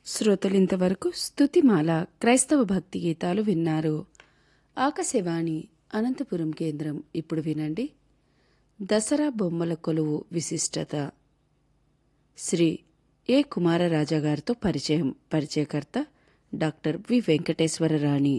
శ్రోతలింతవరకు స్తుతిమాల క్రైస్తవ భక్తి గీతాలు విన్నారు ఆకాశవాణి అనంతపురం కేంద్రం ఇప్పుడు వినండి దసరా బొమ్మల కొలువు విశిష్టత శ్రీ ఏ కుమారరాజా గారితో పరిచయం పరిచయకర్త డాక్టర్ వి వెంకటేశ్వరరాణి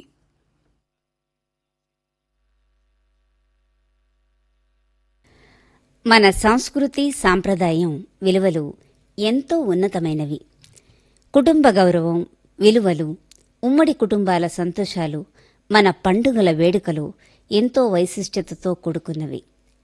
మన సంస్కృతి సాంప్రదాయం విలువలు ఎంతో ఉన్నతమైనవి కుటుంబ గౌరవం విలువలు ఉమ్మడి కుటుంబాల సంతోషాలు మన పండుగల వేడుకలు ఎంతో వైశిష్టతతో కూడుకున్నవి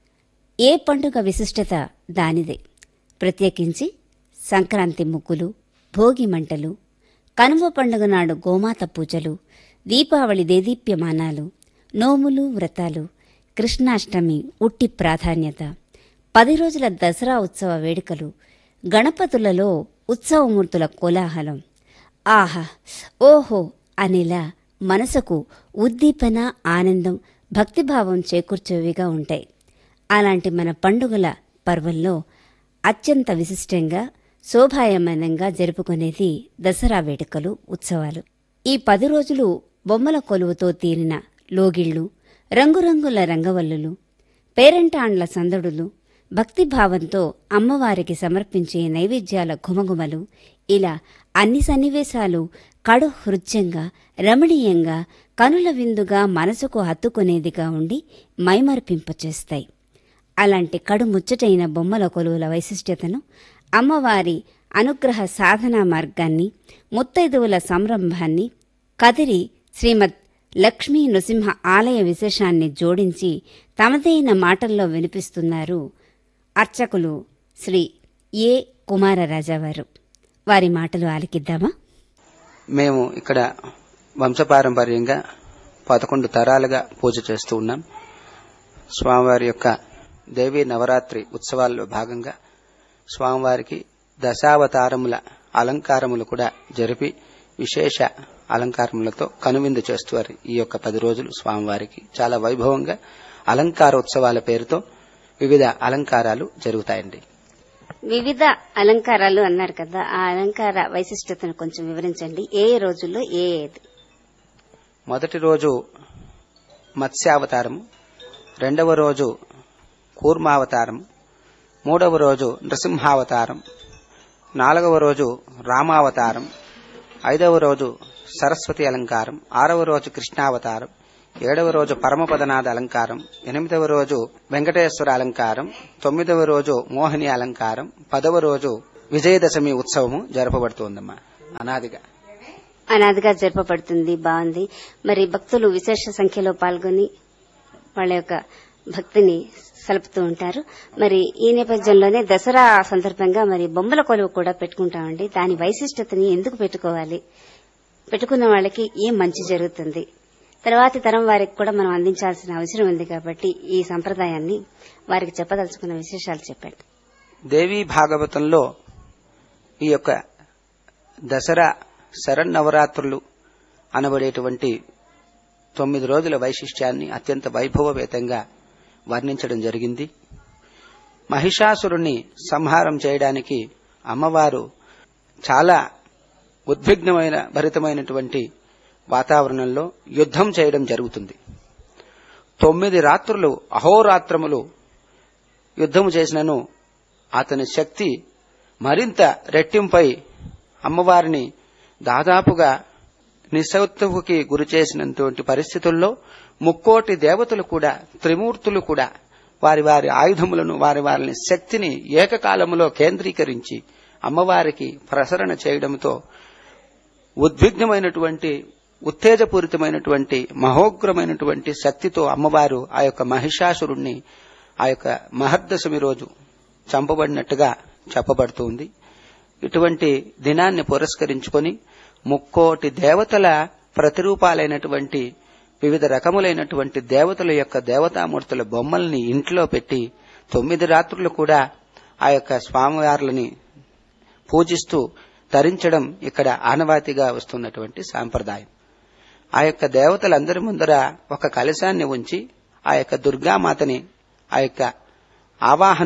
ఏ పండుగ విశిష్టత దానిదే ప్రత్యేకించి సంక్రాంతి ముగ్గులు భోగి మంటలు కనుమ పండుగ నాడు గోమాత పూజలు దీపావళి దేదీప్యమానాలు నోములు వ్రతాలు కృష్ణాష్టమి ఉట్టి ప్రాధాన్యత పది రోజుల దసరా ఉత్సవ వేడుకలు గణపతులలో ఉత్సవమూర్తుల కోలాహలం ఆహా ఓహో అనేలా మనసుకు ఉద్దీపన ఆనందం భక్తిభావం చేకూర్చేవిగా ఉంటాయి అలాంటి మన పండుగల పర్వంలో అత్యంత విశిష్టంగా శోభాయమానంగా జరుపుకునేది దసరా వేడుకలు ఉత్సవాలు ఈ పది రోజులు బొమ్మల కొలువుతో తీరిన లోగిళ్లు రంగురంగుల రంగవల్లులు పేరంటాండ్ల సందడులు భక్తిభావంతో అమ్మవారికి సమర్పించే నైవేద్యాల ఘుమఘుమలు ఇలా అన్ని సన్నివేశాలు కడు హృత్యంగా రమణీయంగా కనుల విందుగా మనసుకు హత్తుకునేదిగా ఉండి మైమర్పింపచేస్తాయి అలాంటి కడు ముచ్చటైన బొమ్మల కొలువుల వైశిష్ట్యతను అమ్మవారి అనుగ్రహ సాధనా మార్గాన్ని ముత్తైదువుల సంరంభాన్ని కదిరి శ్రీమద్ లక్ష్మీ నృసింహ ఆలయ విశేషాన్ని జోడించి తమదైన మాటల్లో వినిపిస్తున్నారు అర్చకులు శ్రీ ఏ కుమారరాజావారు వారి మాటలు ఆలకిద్దామా మేము ఇక్కడ వంశపారంపర్యంగా పదకొండు తరాలుగా పూజ చేస్తూ ఉన్నాం స్వామివారి యొక్క దేవీ నవరాత్రి ఉత్సవాల్లో భాగంగా స్వామివారికి దశావతారముల అలంకారములు కూడా జరిపి విశేష అలంకారములతో కనువిందు చేస్తువారు ఈ యొక్క పది రోజులు స్వామివారికి చాలా వైభవంగా అలంకారోత్సవాల పేరుతో వివిధ అలంకారాలు జరుగుతాయండి వివిధ అలంకారాలు అన్నారు కదా ఆ అలంకార వైశిష్టతను కొంచెం వివరించండి ఏ ఏ రోజుల్లో ఏ ఏది మొదటి రోజు మత్స్యావతారం రెండవ రోజు కూర్మావతారం మూడవ రోజు నృసింహావతారం నాలుగవ రోజు రామావతారం ఐదవ రోజు సరస్వతి అలంకారం ఆరవ రోజు కృష్ణావతారం ఏడవ రోజు పరమపదనాథ అలంకారం ఎనిమిదవ రోజు వెంకటేశ్వర అలంకారం తొమ్మిదవ రోజు మోహిని అలంకారం పదవ రోజు విజయదశమి ఉత్సవము జరపబడుతోందమ్మా అనాదిగా అనాదిగా జరపబడుతుంది బాగుంది మరి భక్తులు విశేష సంఖ్యలో పాల్గొని వాళ్ళ యొక్క భక్తిని సలుపుతూ ఉంటారు మరి ఈ నేపథ్యంలోనే దసరా సందర్భంగా మరి బొమ్మల కొలువు కూడా పెట్టుకుంటామండి దాని వైశిష్టతని ఎందుకు పెట్టుకోవాలి పెట్టుకున్న వాళ్ళకి ఏం మంచి జరుగుతుంది తర్వాతి తరం వారికి కూడా మనం అందించాల్సిన అవసరం ఉంది కాబట్టి ఈ సంప్రదాయాన్ని వారికి చెప్పదలుచుకున్న విశేషాలు చెప్పండి దేవీ భాగవతంలో ఈ యొక్క దసరా శరన్నవరాత్రులు అనబడేటువంటి తొమ్మిది రోజుల వైశిష్ట్యాన్ని అత్యంత వైభవపేతంగా వర్ణించడం జరిగింది మహిషాసురుణ్ణి సంహారం చేయడానికి అమ్మవారు చాలా ఉద్విగ్నమైన భరితమైనటువంటి వాతావరణంలో యుద్ధం చేయడం జరుగుతుంది తొమ్మిది రాత్రులు అహోరాత్రములు యుద్ధము చేసినను అతని శక్తి మరింత రెట్టింపై అమ్మవారిని దాదాపుగా నిస్సత్తుకి గురి చేసినటువంటి పరిస్థితుల్లో ముక్కోటి దేవతలు కూడా త్రిమూర్తులు కూడా వారి వారి ఆయుధములను వారి వారి శక్తిని ఏకకాలములో కేంద్రీకరించి అమ్మవారికి ప్రసరణ చేయడంతో ఉద్విగ్నమైనటువంటి ఉత్తేజపూరితమైనటువంటి మహోగ్రమైనటువంటి శక్తితో అమ్మవారు ఆ యొక్క మహిషాసురుణ్ణి ఆ యొక్క మహర్దశమి రోజు చంపబడినట్టుగా చెప్పబడుతుంది ఇటువంటి దినాన్ని పురస్కరించుకొని ముక్కోటి దేవతల ప్రతిరూపాలైనటువంటి వివిధ రకములైనటువంటి దేవతల యొక్క దేవతామూర్తుల బొమ్మల్ని ఇంట్లో పెట్టి తొమ్మిది రాత్రులు కూడా ఆ యొక్క స్వామివార్లని పూజిస్తూ తరించడం ఇక్కడ ఆనవాతిగా వస్తున్నటువంటి సాంప్రదాయం ఆ యొక్క దేవతలందరి ముందర ఒక కలశాన్ని ఉంచి ఆ యొక్క దుర్గామాతని ఆ యొక్క ఆవాహన